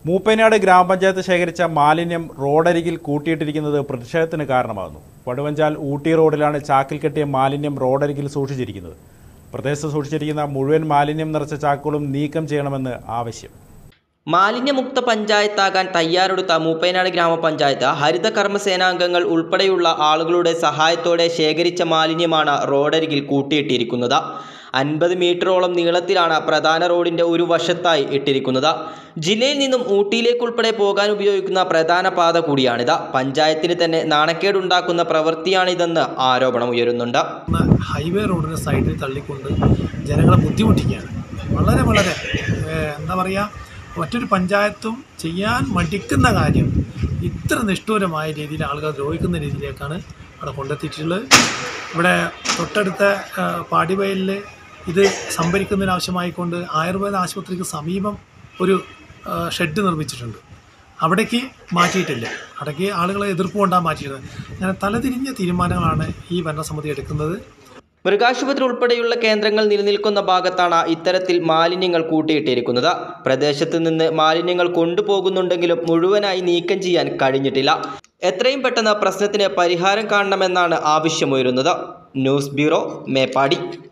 മൂപ്പനാട് ഗ്രാമപഞ്ചായത്ത് ശേഖരിച്ച മാലിന്യം റോഡരികിൽ കൂട്ടിയിട്ടിരിക്കുന്നത് പ്രതിഷേധത്തിന് കാരണമാകുന്നു വടുവഞ്ചാൽ ഊട്ടി റോഡിലാണ് ചാക്കിൽ കെട്ടിയ മാലിന്യം റോഡരികിൽ സൂക്ഷിച്ചിരിക്കുന്നത് പ്രദേശത്ത് സൂക്ഷിച്ചിരിക്കുന്ന മുഴുവൻ മാലിന്യം നിറച്ച ചാക്കുകളും നീക്കം ചെയ്യണമെന്ന് ആവശ്യം മാലിന്യമുക്ത പഞ്ചായത്താകാൻ തയ്യാറെടുത്ത മൂപ്പേനാട് ഗ്രാമപഞ്ചായത്ത് ഹരിത കർമ്മസേനാംഗങ്ങൾ ഉൾപ്പെടെയുള്ള ആളുകളുടെ സഹായത്തോടെ ശേഖരിച്ച മാലിന്യമാണ് റോഡരികിൽ കൂട്ടിയിട്ടിരിക്കുന്നത് അൻപത് മീറ്ററോളം നീളത്തിലാണ് പ്രധാന റോഡിന്റെ ഒരു വശത്തായി ഇട്ടിരിക്കുന്നത് ജില്ലയിൽ നിന്നും ഊട്ടിയിലേക്കുൾപ്പെടെ പോകാൻ ഉപയോഗിക്കുന്ന പ്രധാന പാത കൂടിയാണിത് പഞ്ചായത്തിന് തന്നെ നാണക്കേടുണ്ടാക്കുന്ന പ്രവൃത്തിയാണിതെന്ന് ആരോപണം ഉയരുന്നുണ്ട് എന്ന ഹൈവേ റോഡിന് സൈഡിൽ തള്ളിക്കൊണ്ട് ജനങ്ങളെ ബുദ്ധിമുട്ടിക്കുകയാണ് വളരെ വളരെ ഏഹ്, എന്താ പറയുക മറ്റൊരു പഞ്ചായത്തും ചെയ്യാൻ മടിക്കുന്ന കാര്യം ഇത്ര നിഷ്ഠൂരമായ രീതിയിൽ ആളുകൾ ദ്രോഹിക്കുന്ന രീതിയിലേക്കാണ് അവിടെ കൊണ്ടെത്തിയിട്ടുള്ളത് ഇവിടെ തൊട്ടടുത്ത ഏഹ്, പാടിവയലിൽ ഇത് സംഭരിക്കുന്നതിനാവശ്യമായിക്കൊണ്ട് ആയുർവേദ ആശുപത്രിക്ക് സമീപം ഒരു ഏഹ്, ഷെഡ് നിർമ്മിച്ചിട്ടുണ്ട് അവിടേക്ക് മാറ്റിയിട്ടില്ല അവിടേക്ക് ആളുകളെ എതിർപ്പ് കൊണ്ടാണ് മാറ്റിയിരുന്നത് അങ്ങനെ തലതിരിഞ്ഞ തീരുമാനങ്ങളാണ് ഈ ഭരണസമിതി എടുക്കുന്നത് മൃഗാശുപത്രി ഉൾപ്പെടെയുള്ള കേന്ദ്രങ്ങൾ നിലനിൽക്കുന്ന ഭാഗത്താണ് ഇത്തരത്തിൽ മാലിന്യങ്ങൾ കൂട്ടിയിട്ടിരിക്കുന്നത് പ്രദേശത്ത് നിന്ന് മാലിന്യങ്ങൾ കൊണ്ടുപോകുന്നുണ്ടെങ്കിലും മുഴുവനായി നീക്കം ചെയ്യാൻ കഴിഞ്ഞിട്ടില്ല എത്രയും പെട്ടെന്ന് പ്രശ്നത്തിന് പരിഹാരം കാണണമെന്നാണ് ആവശ്യമുയരുന്നത് ന്യൂസ് ബ്യൂറോ മേപ്പാടി